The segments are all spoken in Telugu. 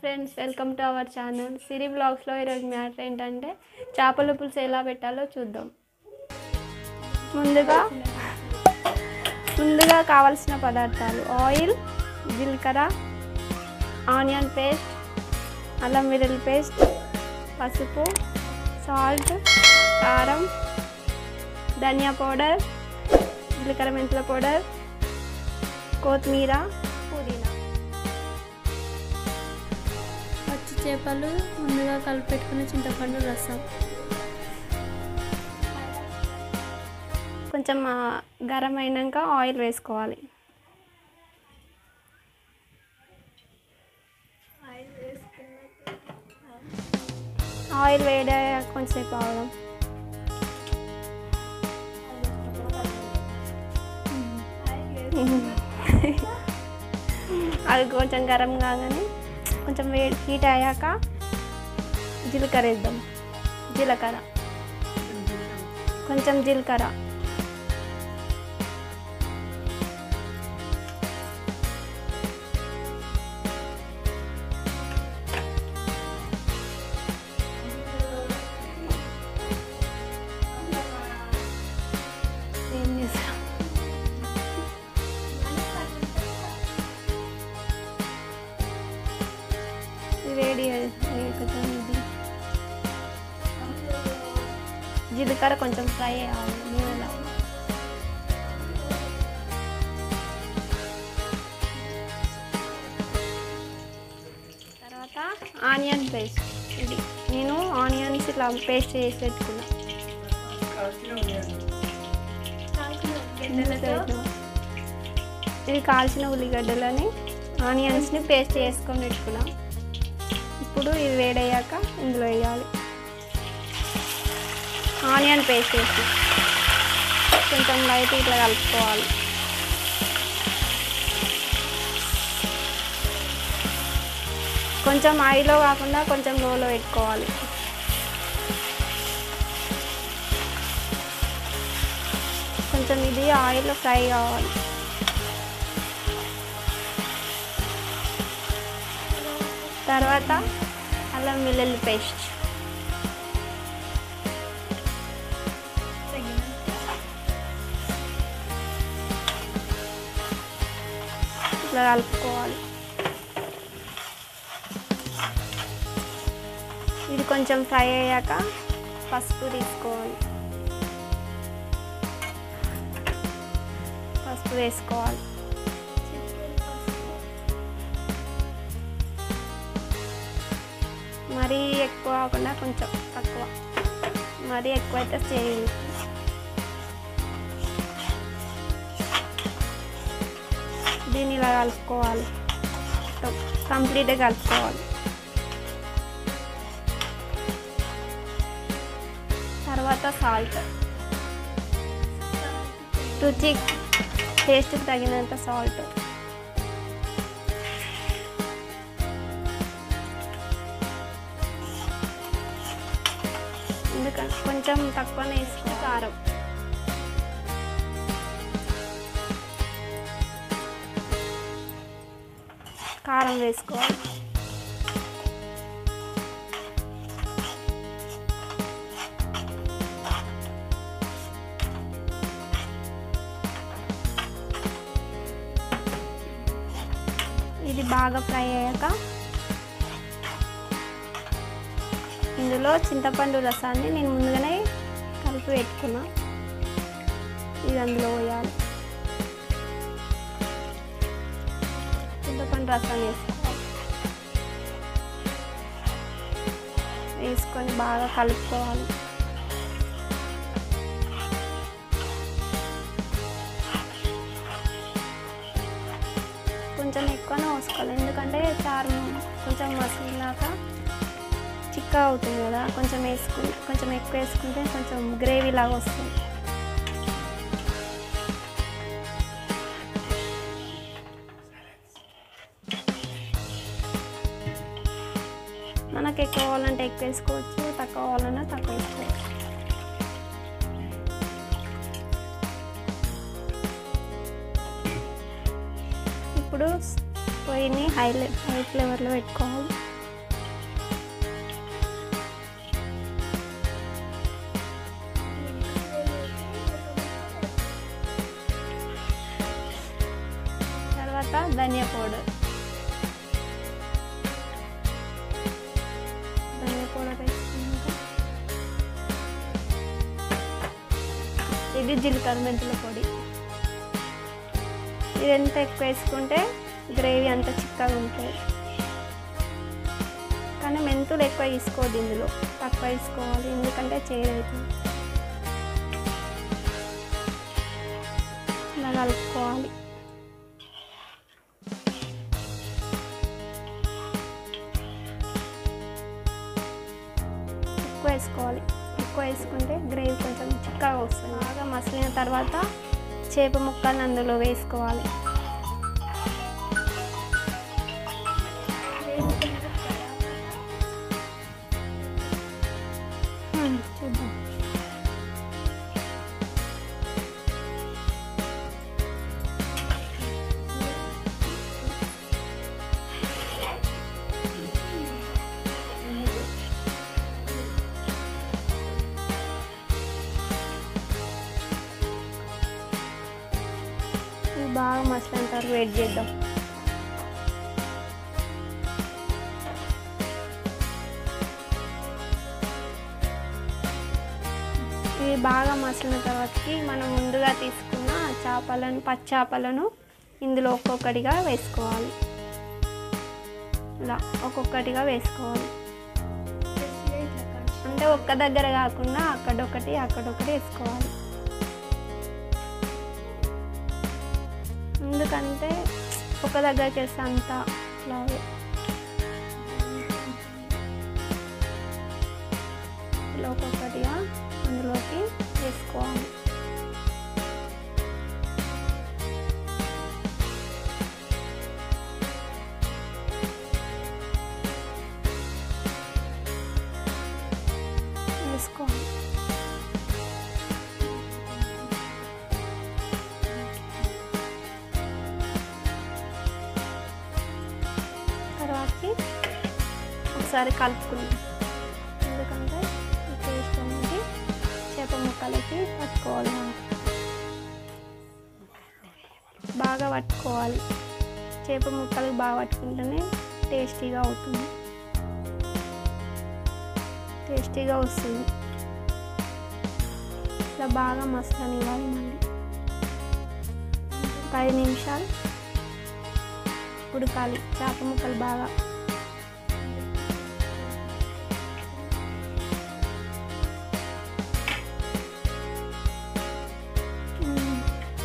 Friends welcome to our channel Siri బ్లాగ్స్లో ఈరోజు మ్యాటర్ ఏంటంటే చేపల పులుసు ఎలా పెట్టాలో చూద్దాం ముందుగా ముందుగా కావాల్సిన పదార్థాలు ఆయిల్ జీలకర్ర ఆనియన్ పేస్ట్ అల్లం వెల్లుల్లి పేస్ట్ పసుపు సాల్ట్ కారం ధనియా పౌడర్ జీలకర్ర మెంతుల పౌడర్ కొత్తిమీర పుదీనా పచ్చి చేపలు ముందుగా కలిపెట్టుకున్న చింతపండు రసం కొంచెం ఆ, గరం అయినాక ఆయిల్ వేసుకోవాలి ఆయిల్ వేడే కొంచెంసేపు ఆగడం అది కొంచెం గరం కాగానే కొంచెం వేడి హీట్ అయ్యాక జీలకర్ర వేద్దాం జీలకర్ర కొంచెం జీలకర్ర ఏం చేసా ఇది వేడి వేడి కొంచెం ఇది జీలకర్ర కొంచెం ఫ్రై అవ్వాలి నూనెలో తర్వాత ఆనియన్ పేస్ట్ ఇది నేను ఆనియన్స్ ఇట్లా పేస్ట్ చేసి పెట్టుకున్నా ఇది కాల్చిన ఉల్లిగడ్డలని ఆనియన్స్ని పేస్ట్ చేసుకొని పెట్టుకున్నాం ఇప్పుడు ఇది వేడయ్యాక ఇందులో వేయాలి ఆనియన్ పేస్ట్ వేసి కొంచెం లైట్ ఇట్లా కలుపుకోవాలి కొంచెం హైలో కాకుండా కొంచెం లోలో పెట్టుకోవాలి కొంచెం ఇది ఆయిల్లో ఫ్రై కావాలి తర్వాత అల్లం వెల్లుల్లి పేస్ట్ ఇట్లా కలుపుకోవాలి ఇది కొంచెం ఫ్రై అయ్యాక పసుపు తీసుకోవాలి పసుపు వేసుకోవాలి మరీ ఎక్కువ కాకుండా కొంచెం తక్కువ మరీ ఎక్కువ అయితే చేయండి దీన్ని ఇలా కలుపుకోవాలి మొత్తం కంప్లీట్గా కలుపుకోవాలి తర్వాత సాల్ట్ రుచి టేస్ట్కి తగినంత సాల్ట్ ఎందుకంటే కొంచెం తక్కువనే వేసుకో కారం కారం వేసుకోవాలి ఇది బాగా ఫ్రై అయ్యాక ఇందులో చింతపండు రసాన్ని నేను ముందుగానే కలిపి పెట్టుకున్నా ఇది అందులో పోయాలి చింతపండు రసాన్ని వేసుకోవాలి వేసుకొని బాగా కలుపుకోవాలి కొంచెం ఎక్కువనే పోసుకోవాలి ఎందుకంటే చారు కొంచెం మసిలినాక చిక్క అవుతుంది కదా కొంచెం వేసుకుని కొంచెం ఎక్కువ వేసుకుంటే కొంచెం గ్రేవీ లాగా వస్తుంది మనకు ఎక్కువ కావాలంటే ఎక్కువ వేసుకోవచ్చు తక్కువ కావాలన్నా తక్కువ వేసుకోవచ్చు ఇప్పుడు పొయ్యిని హై హై ఫ్లేవర్లో పెట్టుకోవాలి ధనియా పౌడర్ ధనియా పౌడర్ వేసుకున్నాక ఇది జీలకర్ర మెంతుల పొడి ఇది ఎంత ఎక్కువ వేసుకుంటే గ్రేవీ అంత చిక్కగా ఉంటుంది కానీ మెంతులు ఎక్కువ తీసుకోవద్దు ఇందులో తక్కువ తీసుకోవాలి ఎందుకంటే చేదవుతుంది ఇలా కలుపుకోవాలి ఎక్కువ వేసుకోవాలి ఎక్కువ వేసుకుంటే గ్రేవీ కొంచెం చిక్కగా వస్తుంది బాగా మసిలిన తర్వాత చేప ముక్కల్ని అందులో వేసుకోవాలి హ్మ్, చూద్దాం ఇది బాగా మసిలిన తర్వాత వెయిట్ చేద్దాం ఇది బాగా మసిలిన తర్వాతకి మనం ముందుగా తీసుకున్న చేపలను పచ్చి చేపలను ఇందులో ఒక్కొక్కటిగా వేసుకోవాలి ఇలా ఒక్కొక్కటిగా వేసుకోవాలి అంటే ఒక్క దగ్గర కాకుండా అక్కడొకటి అక్కడొకటి వేసుకోవాలి ఎందుకంటే ఒక దగ్గరికి వేస్తే అంత ఇలాగే ఇలా ఒక్కొక్కటిగా అందులోకి వేసుకోవాలి వేసుకోవాలి తర్వాతకి ఒకసారి కలుపుకుందాం ఎందుకంటే ఈ పేస్ట్ అనేది చేప ముక్కలకి పట్టుకోవాలి మనం బాగా పట్టుకోవాలి చేప ముక్కలకి బాగా పట్టుకుంటేనే టేస్టీగా అవుతుంది టేస్టీగా వస్తుంది ఇట్లా బాగా మసాలానివ్వాలి మళ్ళీ ఒక ఐదు నిమిషాలు ఉడకాలి చేప ముక్కలు బాగా మ్మ్.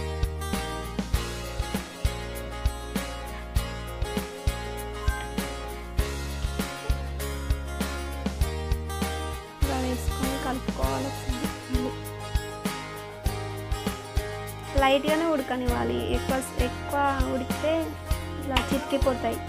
ఇలా వేసుకొని కలుపుకోవాలి ఒకసారి మళ్ళీ. లైట్గానే ఉడకనివ్వాలి ఎక్కువ ఎక్కువ ఉడికితే ఇట్లా చిక్కిపోతాయి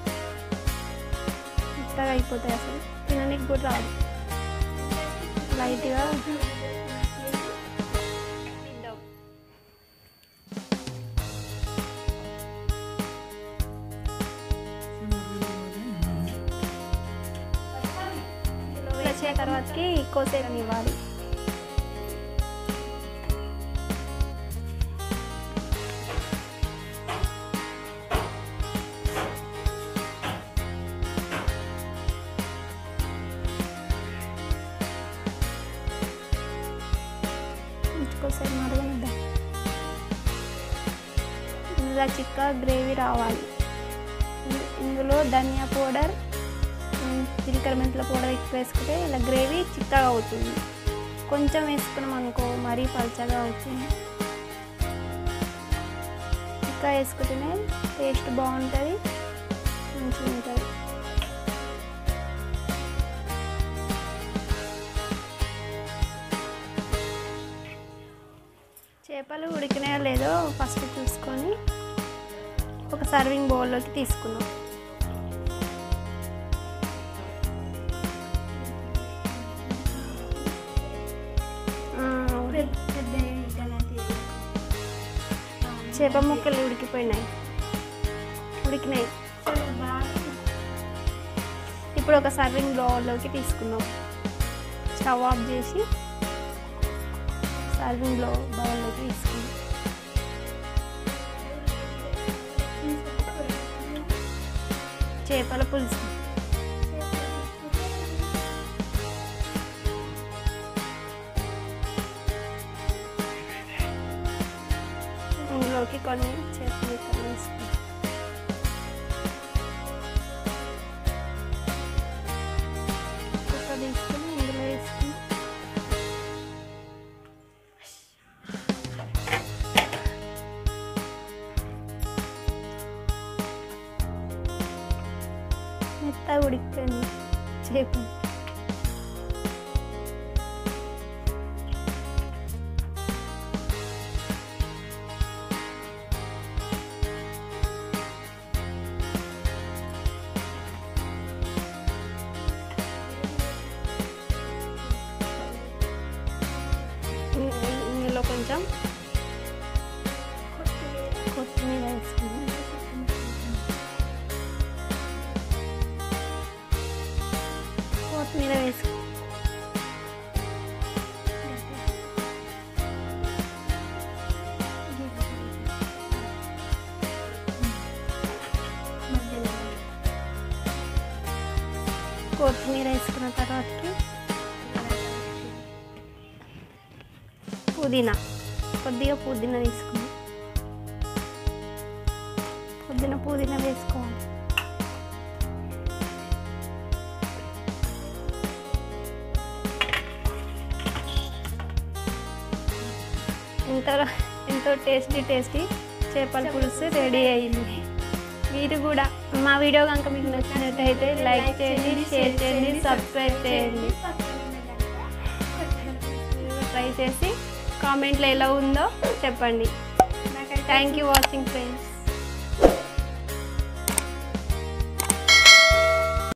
మెత్తగా అయిపోతాయి అసలు తినడానికి కూడా రాదు లైట్గా వచ్చే తర్వాతకి కోసేపు ఇవ్వాలి ఇంకోసేపు మరగనిద్దాం ఇందులో చిక్క గ్రేవీ రావాలి ఇందు- ఇందులో ధనియా పౌడర్ ఉమ్, జీలకర్ర మెంతుల పౌడర్ ఎక్కువ వేసుకుంటే ఇలా గ్రేవీ చిక్కగా అవుతుంది కొంచెం వేసుకున్నాం అనుకో మరీ పల్చగా అవుతుంది చిక్క వేసుకుంటేనే టేస్ట్ బాగుంటుంది మంచిగా ఉంటుంది చేపలు ఉడికినాయో లేదో ఫస్ట్ చూసుకొని ఒక సర్వింగ్ బౌల్లోకి తీసుకున్నాం ఆ, అవును. చేప ముక్కలు ఉడికిపోయినాయి ఉడికినాయి ఇప్పుడు ఒక సర్వింగ్ బౌల్లోకి తీసుకున్నాం స్టవ్ ఆఫ్ చేసి సర్వింగ్ బౌల్లోకి తీసుకున్నాం చేపల పులుసు ఇందులోకి కొన్ని చేపల ముక్కలు వేసుకుంటాం కుక్క తీసుకుని ఇందులో వేసుకుని మెత్తగా ఉడికిపోయింది చేప ఇ- ఇ- ఇందులో కొంచెం కొత్తిమీర వేసుకున్నాం కొత్తిమీర వేసుకో కొత్తిమీర వేసుకున్న తర్వాతకి పుదీనా కొద్దిగా పుదీనా తీసుకున్నాం పుదీనా పుదీనా వేసుకోవాలి ఎంతో ఎంతో టేస్టీ టేస్టీ చేపల పులుసు రెడీ అయింది మీరు కూడా మా వీడియో కనుక మీకు నచ్చినట్టయితే లైక్ చేయండి షేర్ చేయండి సబ్స్క్రైబ్ చేయండి ట్రై చేసి కామెంట్లో ఎలా ఉందో చెప్పండి థ్యాంక్ యూ వాచింగ్ ఫ్రెండ్స్